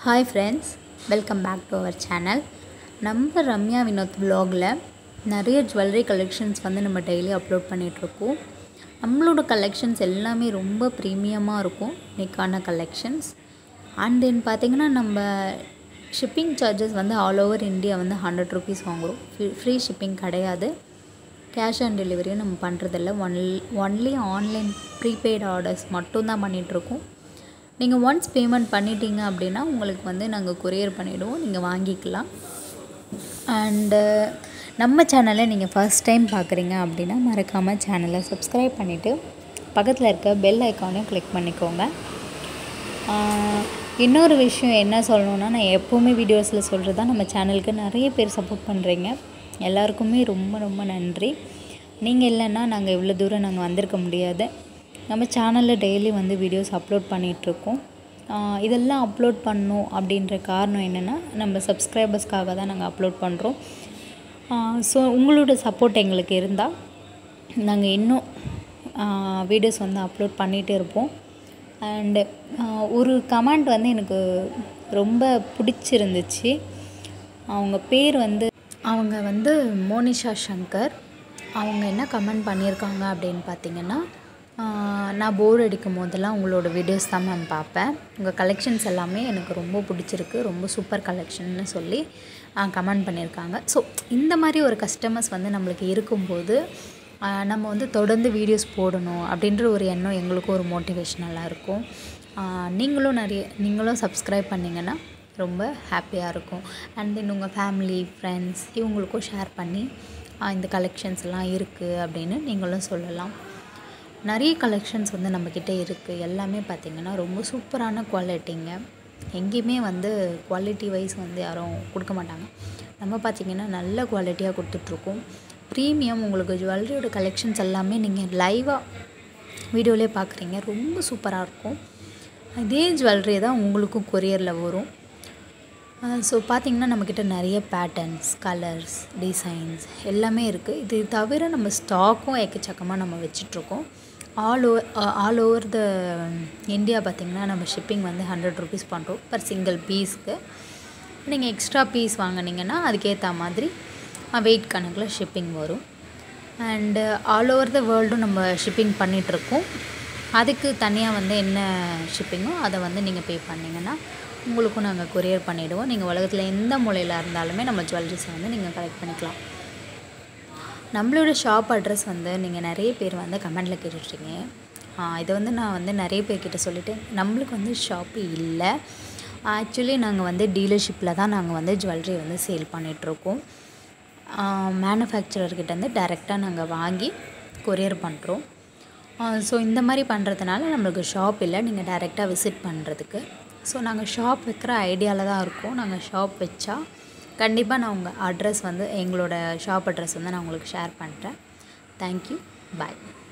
hi friends welcome back to our channel நம்ம ரம்யா வினோத் vlogல நிறைய ஜுவல்லரி கலெக்ஷன்ஸ் வந்து நம்ம டெய்லி அப்லோட் பண்ணிகிட்ருக்கோம் நம்மளோட கலெக்ஷன்ஸ் எல்லாமே ரொம்ப ப்ரீமியமாக இருக்கும் இன்னைக்கான கலெக்ஷன்ஸ் அண்ட் தென் பார்த்திங்கன்னா நம்ம ஷிப்பிங் சார்ஜஸ் வந்து ஆல் ஓவர் இந்தியா வந்து ஹண்ட்ரட் ருபீஸ் வாங்குகிறோம் ஃப்ரீ ஷிப்பிங் கிடையாது கேஷ் ஆன் டெலிவரியும் நம்ம பண்ணுறதில்ல one only online prepaid orders மட்டும்தான் பண்ணிகிட்ருக்கோம் நீங்கள் ஒன்ஸ் பேமெண்ட் பண்ணிட்டீங்க அப்படின்னா உங்களுக்கு வந்து நாங்கள் கொரியர் பண்ணிவிடுவோம் நீங்கள் வாங்கிக்கலாம் அண்டு நம்ம சேனலை நீங்கள் ஃபர்ஸ்ட் டைம் பார்க்குறீங்க அப்படின்னா மறக்காமல் சேனலை சப்ஸ்கிரைப் பண்ணிவிட்டு பக்கத்தில் இருக்க பெல் ஐக்கானையும் கிளிக் பண்ணிக்கோங்க ஆஹ் இன்னொரு விஷயம் என்ன சொல்லணுன்னா நான் எப்போவுமே வீடியோஸில் சொல்கிறது தான் நம்ம சேனலுக்கு நிறைய பேர் சப்போர்ட் பண்ணுறீங்க எல்லாருக்குமே ரொம்ப ரொம்ப நன்றி நீங்கள் இல்லைன்னா நாங்கள் இவ்வளோ தூரம் நாங்கள் வந்திருக்க முடியாது நம்ம சேனலில் டெய்லி வந்து வீடியோஸ் அப்லோட் பண்ணிகிட்ருக்கோம் இதெல்லாம் அப்லோட் பண்ணோம் அப்படின்ற காரணம் என்னென்னா நம்ம சப்ஸ்கிரைபர்ஸ்க்காக தான் நாங்கள் அப்லோட் பண்ணுறோம் ஸோ உங்களோட சப்போர்ட் எங்களுக்கு இருந்தால் நாங்கள் இன்னும் வீடியோஸ் வந்து அப்லோட் பண்ணிகிட்டே இருப்போம் அண்டு ஒரு கமெண்ட் வந்து எனக்கு ரொம்ப பிடிச்சிருந்துச்சு அவங்க பேர் வந்து அவங்க வந்து மோனிஷா சங்கர் அவங்க என்ன கமெண்ட் பண்ணியிருக்காங்க அப்படின்னு பார்த்தீங்கன்னா ஆஹ் நான் போர் அடிக்கும் போதெல்லாம் உங்களோட வீடியோஸ் தான் மேம் பார்ப்பேன் உங்கள் கலெக்ஷன்ஸ் எல்லாமே எனக்கு ரொம்ப பிடிச்சிருக்கு ரொம்ப சூப்பர் கலெக்ஷன்னு சொல்லி கமெண்ட் பண்ணியிருக்காங்க ஸோ இந்த மாதிரி ஒரு கஸ்டமர்ஸ் வந்து நம்மளுக்கு இருக்கும்போது ஆஹ் நம்ம வந்து தொடர்ந்து வீடியோஸ் போடணும் அப்படின்ற ஒரு எண்ணம் எங்களுக்கும் ஒரு மோட்டிவேஷ்னலாக இருக்கும் ஆஹ் நீங்களும் நிறைய நீங்களும் சப்ஸ்கிரைப் பண்ணிங்கன்னா ரொம்ப ஹாப்பியாக இருக்கும் அண்ட் தென் உங்கள் ஃபேமிலி ஃப்ரெண்ட்ஸ் இவங்களுக்கும் ஷேர் பண்ணி ஆஹ் இந்த கலெக்ஷன்ஸ் எல்லாம் இருக்குது அப்படின்னு நீங்களும் சொல்லலாம் நிறைய கலெக்ஷன்ஸ் வந்து நம்மக்கிட்ட இருக்குது எல்லாமே பார்த்திங்கன்னா ரொம்ப சூப்பரான குவாலிட்டிங்க எங்கேயுமே வந்து குவாலிட்டி வைஸ் வந்து யாரும் கொடுக்க மாட்டாங்க நம்ம பார்த்திங்கன்னா நல்ல குவாலிட்டியாக கொடுத்துட்ருக்கோம் ப்ரீமியம் உங்களுக்கு ஜுவல்லரியோட கலெக்ஷன்ஸ் எல்லாமே நீங்கள் லைவாக வீடியோலேயே பார்க்குறீங்க ரொம்ப சூப்பராக இருக்கும் இதே ஜுவல்லரி தான் உங்களுக்கும் கொரியரில் வரும் ஸோ பார்த்திங்கன்னா நம்மக்கிட்ட நிறைய பேட்டர்ன்ஸ் கலர்ஸ் டிசைன்ஸ் எல்லாமே இருக்குது இது தவிர நம்ம ஸ்டாக்கும் எக்கச்சக்கமாக நம்ம வச்சிட்ருக்கோம் all over all over the India பார்த்திங்கன்னா நம்ம ஷிப்பிங் வந்து ஹண்ட்ரட் ருபீஸ் பண்ணுறோம் பர் சிங்கிள் பீஸ்க்கு நீங்கள் எக்ஸ்ட்ரா பீஸ் வாங்கினீங்கன்னா அதுக்கேற்ற மாதிரி வெயிட் கணக்கில் ஷிப்பிங் வரும் அண்டு ஆல் ஓவர் த வேர்ல்டும் நம்ம ஷிப்பிங் பண்ணிகிட்ருக்கோம் அதுக்கு தனியாக வந்து என்ன ஷிப்பிங்கோ அதை வந்து நீங்கள் பே பண்ணிங்கன்னா உங்களுக்கும் நாங்கள் கொரியர் பண்ணிவிடுவோம் நீங்கள் உலகத்தில் எந்த மூலையில் இருந்தாலுமே நம்ம ஜுவல்லரிஸை வந்து நீங்கள் கலெக்ட் பண்ணிக்கலாம் நம்மளோட ஷாப் அட்ரஸ் வந்து நீங்கள் நிறைய பேர் வந்து கமெண்டில் கேட்டுட்ருக்கீங்க இதை வந்து நான் வந்து நிறைய பேர்கிட்ட சொல்லிவிட்டு நம்மளுக்கு வந்து ஷாப்பு இல்லை ஆக்சுவலி நாங்கள் வந்து டீலர்ஷிப்பில் தான் நாங்கள் வந்து ஜுவல்லரி வந்து சேல் பண்ணிகிட்ருக்கோம் மேனுஃபேக்சரர்கிட்டேருந்து டைரெக்டாக நாங்கள் வாங்கி கொரியர் பண்ணுறோம் ஸோ இந்த மாதிரி பண்ணுறதுனால நம்மளுக்கு ஷாப் இல்லை நீங்கள் டைரெக்டாக விசிட் பண்ணுறதுக்கு ஸோ நாங்கள் ஷாப் வைக்கிற ஐடியாவில் தான் இருக்கோம் நாங்கள் ஷாப் வச்சா கண்டிப்பாக நான் உங்கள் அட்ரஸ் வந்து எங்களோட ஷாப் அட்ரஸ் வந்து நான் உங்களுக்கு ஷேர் பண்ணுறேன் தேங்க்யூ பாய்